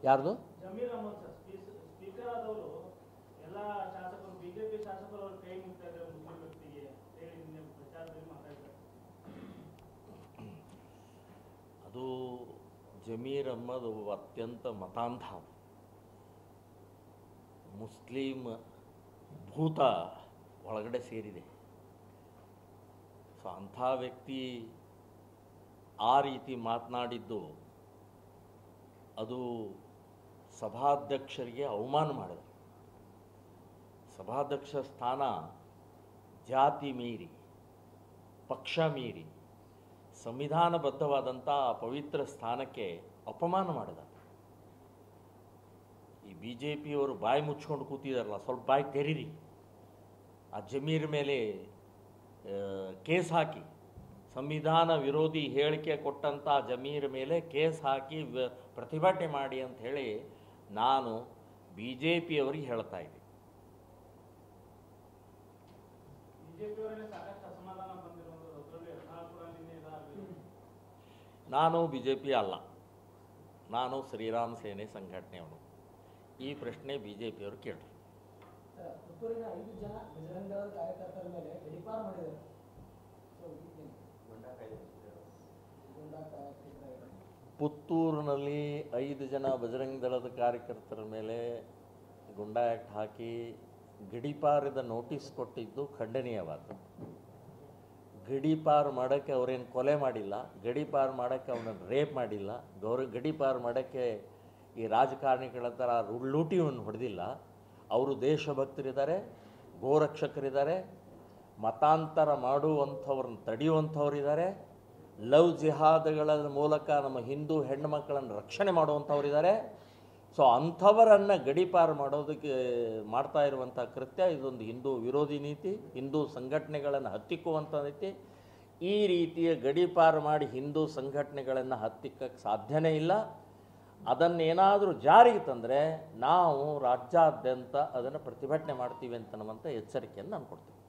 ಯಾರ್ದು ಜಮೀರ್ ಅಹಮದ್ ಸರ್ ಸ್ಪೀಸ್- ಸ್ಪೀಕರ್ ಆದವರು ಎಲ್ಲ ಶಾಸಕರು ಬಿಜೆಪಿ ಶಾಸಕರು ಅವ್ರ ಕೈ ಮುಗ್ತಾ ಇದ್ದಾರೆ ಮುಸ್ಲಿಂ ವ್ಯಕ್ತಿಗೆ ಹೇಳಿ ನಿನ್ನೆ ಪ್ರಚಾರದಲ್ಲಿ ಮಾತಾಡಿದ್ದಾರೆ ಅದು ಜಮೀರ್ ಅಹ್ಮದ್ ಒಬ್ಬ ಅತ್ಯಂತ ಮತಾಂಧ ಮುಸ್ಲಿಂ ಭೂತ ಒಳಗಡೆ ಸೇರಿದೆ ಸೊ ಅಂಥ ವ್ಯಕ್ತಿ ಆ ರೀತಿ ಮಾತನಾಡಿದ್ದು ಅದು ಸಭಾಧ್ಯಕ್ಷರಿಗೆ ಅವಮಾನ ಮಾಡಿದೆ ಸಭಾಧ್ಯಕ್ಷ ಸ್ಥಾನ ಜಾತಿ ಮೀರಿ ಪಕ್ಷ ಮೀರಿ ಸಂವಿಧಾನಬದ್ಧವಾದಂಥ ಆ ಪವಿತ್ರ ಸ್ಥಾನಕ್ಕೆ ಅಪಮಾನ ಮಾಡಿದ ಈ ಬಿ ಜೆ ಪಿಯವರು ಬಾಯಿ ಮುಚ್ಕೊಂಡು ಕೂತಿದಾರಲ್ಲ ಸ್ವಲ್ಪ ಬಾಯಿ ತೆರೀರಿ ಆ ಜಮೀರ್ ಮೇಲೆ ಆ, ಕೇಸ್ ಹಾಕಿ ಸಂವಿಧಾನ ವಿರೋಧಿ ಹೇಳಿಕೆ ಕೊಟ್ಟಂಥ ಜಮೀರ್ ಮೇಲೆ ಕೇಸ್ ಹಾಕಿ ವ- ಪ್ರತಿಭಟನೆ ಮಾಡಿ ಅಂತ ಹೇಳಿ ನಾನು ಬಿ ಜೆ ಪಿಯವರಿಗೆ ಹೇಳ್ತಾ ಇದ್ದೀನಿ ಬಿಜೆಪಿಯವರಲ್ಲೇ ಸಾಕಷ್ಟು ಅಸಮಾಧಾನ ಬಂದಿರುವಂಥದ್ದು ಅದರಲ್ಲೂ ಯತ್ನಾಳ್ ನಿನ್ನೆ ಇದಾಗಿದೆ ನಾನು ಬಿ ಜೆ ಪಿ ಅಲ್ಲ ನಾನು ಶ್ರೀರಾಮ್ ಸೇನೆ ಸಂಘಟನೆಯವನು ಈ ಪ್ರಶ್ನೆ ಬಿ ಜೆ ಪಿಯವರು ಕೇಳ್ರಿ ಸರ್, ಪುತ್ತೂರಿನ ಐದು ಜನ ಬಜರಂಗ ದಳದ ಕಾರ್ಯಕರ್ತರ ಮೇಲೆ ಗಡೀಪಾರು ಮಾಡಿದ್ದಾರೆ ಸೊ ಇದೇನು? ಗೂಂಡಾ ಕಾರ್ಯಕರ್ತರು ಪುತ್ತೂರಿನಲ್ಲಿ ಐದು ಜನ ಬಜರಂಗ ದಳದ ಕಾರ್ಯಕರ್ತರ ಮೇಲೆ ಗುಂಡಾ ಆ್ಯಕ್ಟ್ ಹಾಕಿ ಗಡೀಪಾರದ ನೋಟಿಸ್ ಕೊಟ್ಟಿದ್ದು ಖಂಡನೀಯವಾದ್ದು ಗಡೀಪಾರು ಮಾಡೋಕ್ಕೆ ಅವ್ರೇನು ಕೊಲೆ ಮಾಡಿಲ್ಲ ಗಡೀಪಾರು ಮಾಡೋಕ್ಕೆ ಅವನನ್ನು ರೇಪ್ ಮಾಡಿಲ್ಲ ಗೌರ ಗಡೀಪಾರು ಮಾಡೋಕ್ಕೆ ಈ ರಾಜಕಾರಣಿಗಳ ಥರ ರು- ಲೂಟಿಯನ್ನು ಹೊಡೆದಿಲ್ಲ ಅವರು ದೇಶಭಕ್ತರಿದ್ದಾರೆ ಗೋರಕ್ಷಕರಿದ್ದಾರೆ ಮತಾಂತರ ಮಾಡುವಂಥವ್ರನ್ನ ತಡೆಯುವಂಥವ್ರಿದ್ದಾರೆ ಲವ್ ಜಿಹಾದ್ಗಳ ಮೂಲಕ ನಮ್ಮ ಹಿಂದೂ ಹೆಣ್ಣು ಮಕ್ಕಳನ್ನು ರಕ್ಷಣೆ ಮಾಡುವಂಥವ್ರಿದ್ದಾರೆ ಸೊ ಅಂಥವರನ್ನು ಗಡೀಪಾರು ಮಾಡೋದಕ್ಕೆ ಮಾಡ್ತಾ ಇರುವಂಥ ಕೃತ್ಯ ಇದೊಂದು ಹಿಂದೂ ವಿರೋಧಿ ನೀತಿ ಹಿಂದೂ ಸಂಘಟನೆಗಳನ್ನು ಹತ್ತಿಕ್ಕುವಂಥ ನೀತಿ ಈ ರೀತಿಯ ಗಡೀಪಾರು ಮಾಡಿ ಹಿಂದೂ ಸಂಘಟನೆಗಳನ್ನು ಹತ್ತಿಕ್ಕಕ್ಕೆ ಸಾಧ್ಯನೇ ಇಲ್ಲ ಅದನ್ನೇನಾದರೂ ಜಾರಿಗೆ ತಂದರೆ ನಾವು ರಾಜ್ಯಾದ್ಯಂತ ಅದನ್ನು ಪ್ರತಿಭಟನೆ ಮಾಡ್ತೀವಿ ಅಂತನ್ನುವಂಥ ಎಚ್ಚರಿಕೆಯನ್ನು ನಾನು ಕೊಡ್ತೀನಿ